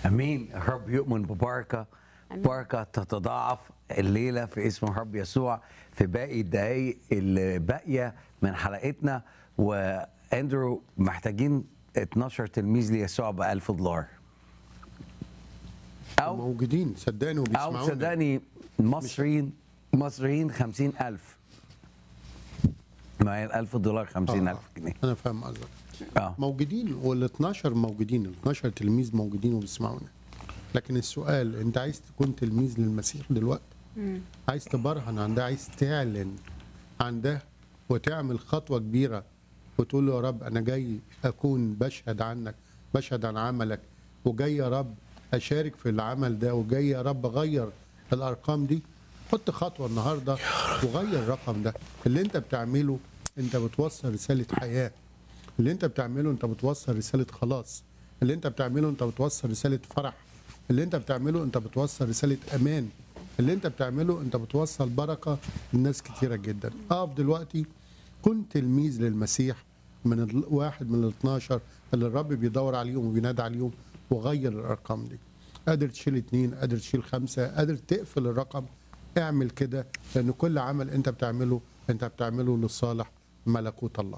امين الرب يؤمن ببركه آمين. بركه تتضاعف الليله في اسم الرب يسوع في باقي الدقائق اللي باقيه من حلقتنا واندرو محتاجين 12 تلميذ ليسوع ب 1000 دولار او موجودين صدقني او وبيسمعونا صدقني مصريين مصريين 50000 ما هي ال 1000 دولار 50000 جنيه انا فاهم قصدك اه موجودين وال 12 موجودين ال 12 تلميذ موجودين وبيسمعونا لكن السؤال انت عايز تكون تلميذ للمسيح دلوقتي عايز تبرهن عن ده عايز تعلن عن ده وتعمل خطوه كبيره وتقول له يا رب انا جاي اكون بشهد عنك بشهد عن عملك وجاي يا رب اشارك في العمل ده وجاي يا رب اغير الارقام دي حط خطوه النهارده وغير الرقم ده اللي انت بتعمله انت بتوصل رساله حياه اللي انت بتعمله انت بتوصل رساله خلاص اللي انت بتعمله انت بتوصل رساله فرح اللي انت بتعمله انت بتوصل رساله امان اللي انت بتعمله انت بتوصل بركه لناس كتيره جدا اقف دلوقتي كن تلميذ للمسيح من الواحد من ال 12 اللي الرب بيدور عليهم وبينادي عليهم وغير الارقام دي قادر تشيل اتنين قادر تشيل خمسه قادر تقفل الرقم اعمل كده لان كل عمل انت بتعمله انت بتعمله لصالح ملكوت الله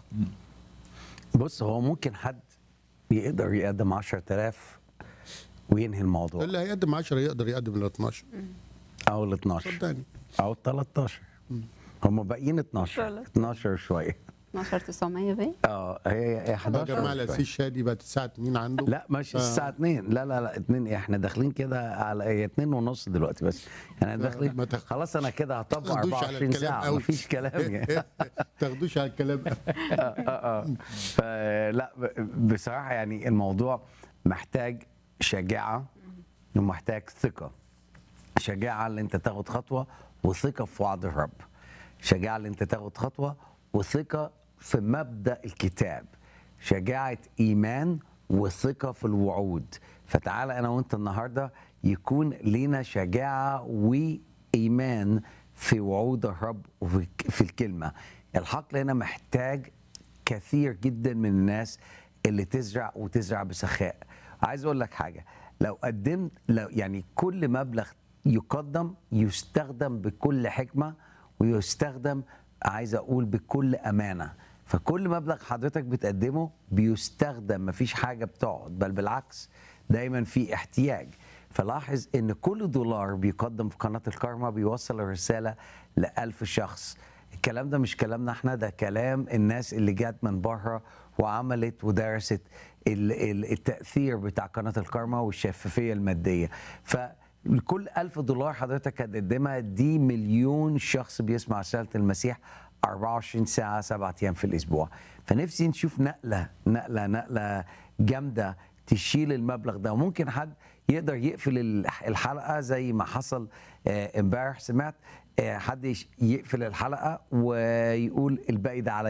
بص هو ممكن حد يقدر يقدم 10000 وينهي الموضوع اللي هيقدم 10 يقدر يقدم ال 12 او ال 12 صدقني او ال 13 هم باقيين 12 13. 12 شويه 12900 باين اه هي هي يا 11 جماعه شوية. الاسيس شادي بقت الساعه 2 عنده لا ماشي آه. الساعة 2 لا لا لا 2 احنا داخلين كده على هي 2 ونص دلوقتي بس احنا داخلين ما تخ- خلاص انا كده هطبق تاخدوش على 24 الكلام ساعة قوي. مفيش كلام يعني تاخدوش على الكلام اه اه فلا ب- بصراحه يعني الموضوع محتاج شجاعه ومحتاج ثقه شجاعه اللي انت تاخد خطوه وثقه في وعد الرب شجاعه اللي انت تاخد خطوه وثقه في مبدا الكتاب شجاعه ايمان وثقه في الوعود فتعالى انا وانت النهارده يكون لينا شجاعه وايمان في وعود الرب وفي في الكلمه الحقل هنا محتاج كثير جدا من الناس اللي تزرع وتزرع بسخاء عايز اقول لك حاجه لو قدمت لو يعني كل مبلغ يقدم يستخدم بكل حكمه ويستخدم عايز اقول بكل امانه فكل مبلغ حضرتك بتقدمه بيستخدم مفيش حاجه بتقعد بل بالعكس دايما في احتياج فلاحظ ان كل دولار بيقدم في قناه الكارما بيوصل الرساله لألف شخص الكلام ده مش كلامنا احنا ده كلام الناس اللي جت من بره وعملت ودرست ال- ال- التأثير بتاع قناة الكارما والشفافية المادية فكل ألف دولار حضرتك هتقدمها دي مليون شخص بيسمع رسالة المسيح 24 ساعة سبعة أيام في الأسبوع فنفسي نشوف نقلة نقلة نقلة جامدة تشيل المبلغ ده وممكن حد يقدر يقفل الح- الحلقة زي ما حصل آه، امبارح سمعت آه، حد يش- يقفل الحلقة ويقول الباقي ده على